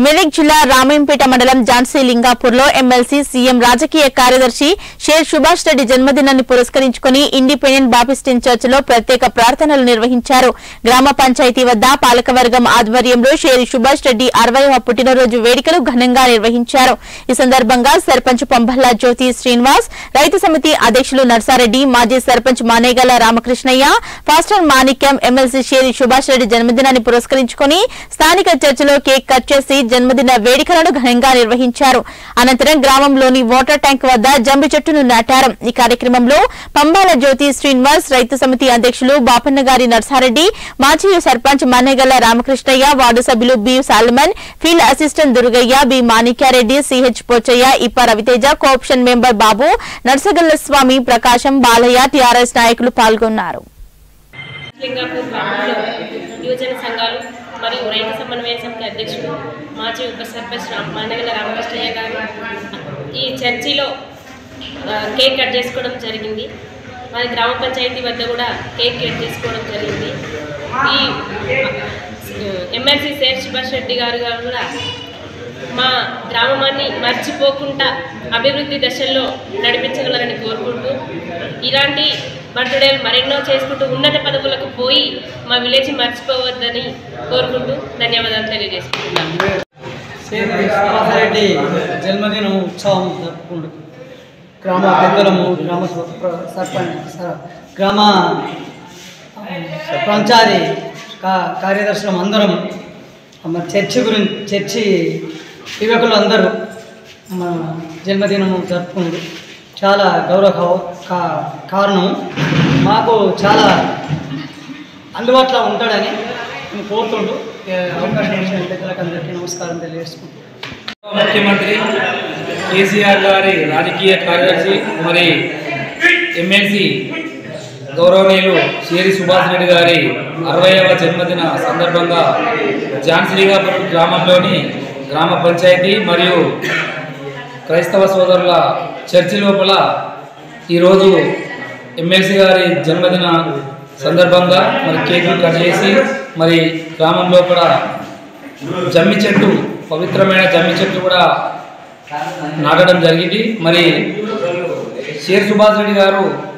మెదక్ జిల్లా రామేంపేట మండలం ఝాన్సీ లింగాపూర్ లో ఎమ్మెల్సీ సీఎం రాజకీయ కార్యదర్శి షేర్ సుభాష్ రెడ్డి జన్మదినాన్ని పురస్కరించుకుని ఇండిపెండెంట్ బాపిస్టిన్ చర్చ్ లో ప్రత్యేక ప్రార్థనలు నిర్వహించారు గ్రామ పంచాయతీ వద్ద పాలకవర్గం ఆధ్వర్యంలో షేరి సుభాష్ రెడ్డి అరవైవ పుట్టినరోజు వేడుకలు ఘనంగా నిర్వహించారు ఈ సందర్భంగా సర్పంచ్ పంబల్లా జ్యోతి శ్రీనివాస్ రైతు సమితి అధ్యక్షులు నర్సారెడ్డి మాజీ సర్పంచ్ మానేగల రామకృష్ణయ్య ఫాస్టర్ మాణిక్యం ఎమ్మెల్సీ షేరి సుభాష్ రెడ్డి జన్మదినాన్ని పురస్కరించుకుని స్థానిక చర్చిలో కేక్ కట్ చేసి జన్మదిన వేడుకలను ఘనంగా నిర్వహించారు అనంతరం గ్రామంలోని వాటర్ ట్యాంక్ వద్ద జంబి చెట్టును నాటారు ఈ కార్యక్రమంలో పంబాల జ్యోతి శ్రీనివాస్ రైతు సమితి అధ్యక్షులు బాపన్నగారి నర్సారెడ్డి మాజీ సర్పంచ్ మన్నెగల్ల రామకృష్ణయ్య వార్డు సభ్యులు B Solomon field assistant Durgaiah B Manikyareddy CH Pochaiah Ippa Raviteja cooption member Babu Narsagalla Swamy Prakasam Balaiah TRS నాయకులు పాల్గొన్నారు లింగాపూర్ గ్రామంలో యువజన సంఘాలు మరియు రైతు సమన్వయ సమితి అధ్యక్షుడు మాజీ ఉప సర్పంచ్ రామ్ మాండగల రామకృష్ణయ్య గారు ఈ చర్చిలో ఆ, కేక్ కట్ చేసుకోవడం జరిగింది మరి గ్రామ పంచాయతీ వద్ద కూడా కేక్ కట్ చేసుకోవడం జరిగింది ఈ ఎమ్మెల్సీ సేర్ సుభాష్ రెడ్డి గారు గారు కూడా మా గ్రామాన్ని మర్చిపోకుండా అభివృద్ధి దశల్లో నడిపించగలరని కోరుకుంటూ ఇలాంటి బర్త్డేలు మరెన్నో చేసుకుంటూ ఉన్నత పదవులకు పోయి మా విలేజ్ మర్చిపోవద్దని కోరుకుంటూ ధన్యవాదాలు తెలియజేసుకుంటున్నాను శ్రీనివాసరెడ్డి జన్మదిన ఉత్సవం జరుపుకుంటు గ్రామ పెద్దలము గ్రామ సర్ప- సర్పంచ్ స- గ్రామ పంచాయతీ కా కార్యదర్శులం అందరం మన చర్చి గురించి చర్చి యువకులు అందరూ మన జన్మదినము జరుపుకుంటూ చాలా గౌరవ కా- కా- కారణం మాకు చాలా అందుబాటులో ఉంటాడని నేను కోరుతుంటూ ఏ అవకాశం ఇచ్చిన పెద్దలకు అందరికీ నమస్కారం తెలియజేసుకుంటూ ముఖ్యమంత్రి కేసీఆర్ గారి రాజకీయ కార్యదర్శి మరి ఎమ్మెల్సీ గౌరవనీయులు షేరి సుభాష్ రెడ్డి గారి అరవైవ జన్మదిన సందర్భంగా ఝాన్సీలింగాపురం గ్రామంలోని గ్రామ పంచాయతీ మరియు క్రైస్తవ సోదరుల చర్చి లోపల ఈరోజు ఎమ్మెల్సీ గారి జన్మదిన సందర్భంగా మరి కేకులు కట్ చేసి మరి గ్రామం లోపల జమ్మి చెట్టు పవిత్రమైన జమ్మి చెట్టు కూడా నాటడం జరిగింది మరి షేర్ సుభాష్ రెడ్డి గారు